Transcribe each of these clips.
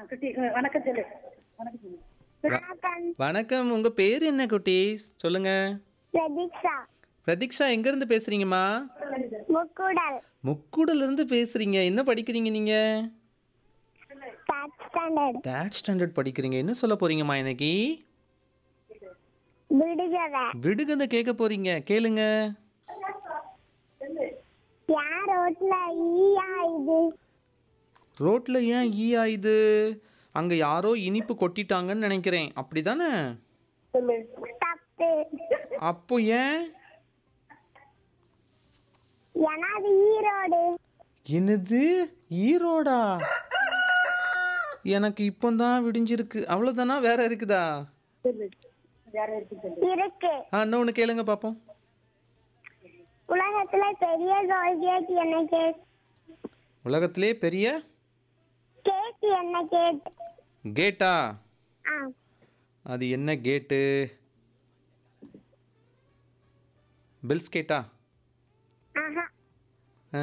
குட்டி அஹ், வணக்கம் சொல்லு வணக்கம் சொல்லு வணக்கம் வணக்கம் உங்க பேர் என்ன குட்டீஸ் சொல்லுங்க பிரதீக்ஷா பிரதீக்ஷா எங்க இருந்து பேசுறீங்கம்மா முக்குடல் முக்கூடல இருந்து பேசுறீங்க என்ன படிக்கிறீங்க நீங்க தேர்ட் ஸ்டாண்டர்ட் தேர்ட் ஸ்டாண்டர்ட் படிக்கிறீங்க என்ன சொல்ல போறீங்கம்மா இன்னைக்கு விடுகதை விடுகதை கேட்க போறீங்க கேளுங்க யார் ரோட்ல ஈயா இது ரோட்ல ஏன் ஈ ஆயுது அங்க யாரோ இனிப்பு கொட்டிட்டாங்கன்னு நினைக்கிறேன் அப்படிதானே தப்பு அப்போ ஏன் ஏன்னா அது ஈரோடு என்னது ஈரோடா எனக்கு இப்போதான் விடிஞ்சிருக்கு அவ்வளோதானா வேற இருக்குதா வேற இருக்கு சொல்லு இருக்கு ஆ இன்னொன்று கேளுங்க பார்ப்போம் உலகத்துல பெரிய கேட் என்ன கேட் உலகத்திலே பெரிய கேட் என்ன கேட் கேட்டா ஆ அது என்ன கேட்டு பில்ஸ் கேட்டா ஆஹா ஆ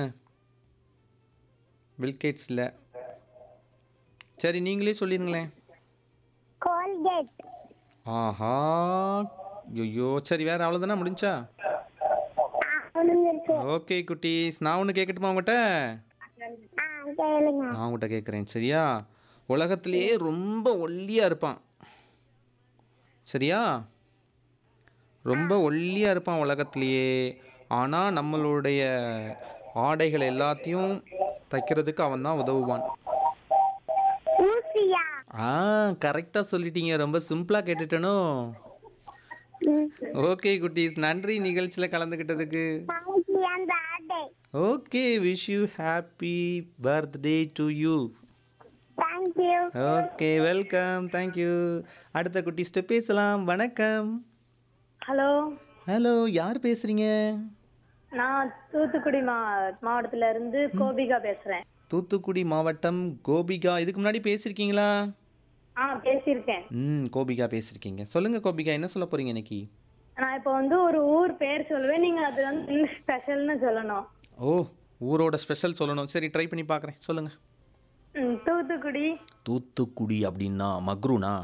பில் கேட்ஸ் இல்லை சரி நீங்களே சொல்லிடுங்களேன் கோல்கேட் ஆஹா ஐயோ சரி வேற அவ்வளோதானே முடிஞ்சா முடிஞ்சிருக்கு ஓகே குட்டீஸ் நான் ஒன்று கேட்கட்டுமா உங்கள்கிட்ட ஆ கேளுங்க நான் உங்கள்கிட்ட கேட்குறேன் சரியா உலகத்திலேயே ரொம்ப ஒல்லியாக இருப்பான் சரியா ரொம்ப ஒல்லியாக இருப்பான் உலகத்திலேயே ஆனால் நம்மளுடைய ஆடைகள் எல்லாத்தையும் தைக்கிறதுக்கு அவன் தான் உதவுவான் ஊசியா ஆ கரெக்டாக சொல்லிட்டீங்க ரொம்ப சிம்பிளாக கேட்டுட்டனோ ம். ஓகே குட்டீஸ் நன்றி நிகழ்ச்சியில் கலந்துக்கிட்டதுக்கு நாளைக்கு அந்த ஆட்டை okay wish you happy birthday to you thank you okay welcome thank you அடுத்த குட்டிஸ்ட்டு பேசலாம் வணக்கம் ஹலோ ஹலோ யார் பேசுறீங்க நான் தூத்துக்குடி மா மாவட்டத்துல இருந்து கோபிகா பேசுறேன் தூத்துக்குடி மாவட்டம் கோபிகா இதுக்கு முன்னாடி பேசியிருக்கீங்களா ஆ பேசியிருக்கேன் ம் கோபிகா பேசியிருக்கீங்க சொல்லுங்க கோபிகா என்ன சொல்ல போறீங்க இன்னைக்கு நான் இப்போ வந்து ஒரு ஊர் பேர் சொல்லுவேன் நீங்க அது வந்து என்ன ஸ்பெஷல்னு சொல்லணும் ஓ ஊரோட ஸ்பெஷல் சொல்லணும் சரி ட்ரை பண்ணி பார்க்குறேன் சொல்லுங்க ம், தூத்துக்குடி தூத்துக்குடி அப்படின்னா மக்ரூனா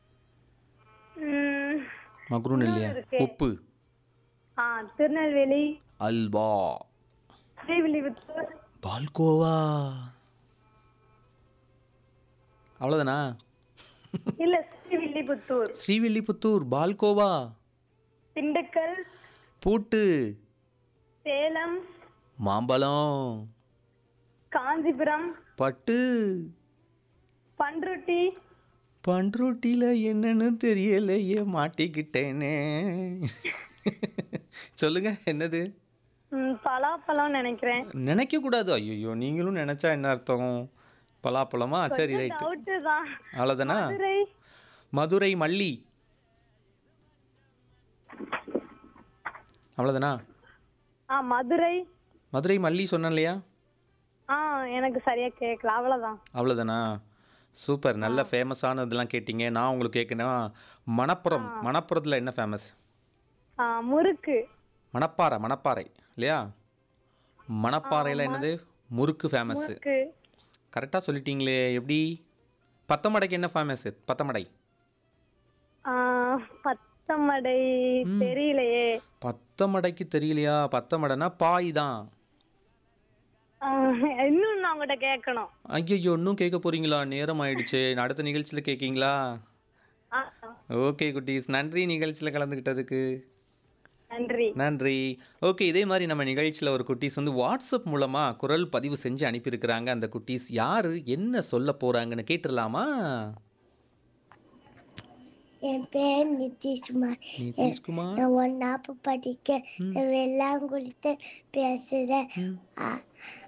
ம், மக்ரூன் இல்லையா உப்பு ஆ திருநெல்வேலி அல்வா ஸ்ரீவில்லிபுத்தூர் பால்கோவா அவ்வளோதானா இல்ல ஸ்ரீவில்லிபுத்தூர் ஸ்ரீவில்லிபுத்தூர் பால்கோவா திண்டுக்கல் பூட்டு சேலம் மாம்பழம் காஞ்சிபுரம் பட்டு பன்ருட்டி பண்ருட்டியில் என்னன்னு தெரியலையே மாட்டிக்கிட்டேனே சொல்லுங்க என்னது ம், பலாப்பழம் நினைக்கிறேன் நினைக்க கூடாது ஐயோ நீங்களும் நினைச்சா என்ன அர்த்தம் பலாப்பழமா சரி ரைட் டவுட்டு தான் அவ்வளோதானா மதுரை மதுரை மல்லி அவ்வளோதானா ஆ மதுரை மதுரை மல்லி சொன்னேன் இல்லையா ஆ எனக்கு சரியா கேட்கல அவ்வளவுதான் அவ்வளோதானா சூப்பர் நல்ல ஃபேமஸான இதெல்லாம் கேட்டிங்க நான் உங்களுக்கு கேட்கணும் மணப்புறம் மணப்புறத்தில் என்ன ஃபேமஸ் ஆ முறுக்கு மணப்பாறை மணப்பாறை இல்லையா மணப்பாறையில் என்னது முறுக்கு ஃபேமஸ்ஸு முறுக்கு கரெக்டாக சொல்லிட்டீங்களே எப்படி பத்தமடைக்கு என்ன ஃபேமஸ்ஸு பத்தமடை ஆ, பத்தமடை தெரியலையே பத்தமடைக்கு தெரியலையா பத்தமடைனா பாய் தான் ஆ, இன்னும் நான் உங்கள்கிட்ட கேட்கணும் ஐயோ இன்னும் கேட்க போறீங்களா நேரம் ஆயிடுச்சு அடுத்த நிகழ்ச்சியில் கேட்கீங்களா ஆ, ஓகே குட்டீஸ் நன்றி நிகழ்ச்சியில் கலந்துக்கிட்டதுக்கு நன்றி நன்றி ஓகே இதே மாதிரி நம்ம நிகழ்ச்சியில் ஒரு குட்டீஸ் வந்து வாட்ஸ்அப் மூலமாக குரல் பதிவு செஞ்சு அனுப்பியிருக்கிறாங்க அந்த குட்டீஸ் யார் என்ன சொல்ல போகிறாங்கன்னு கேட்டுடலாமா என் பேர் நிதிஷ்குமார் நிதிஷ்குமார் நான் ஒன்னாப்பு படிக்க வெள்ளாங்குளத்து பேசுறேன் அ-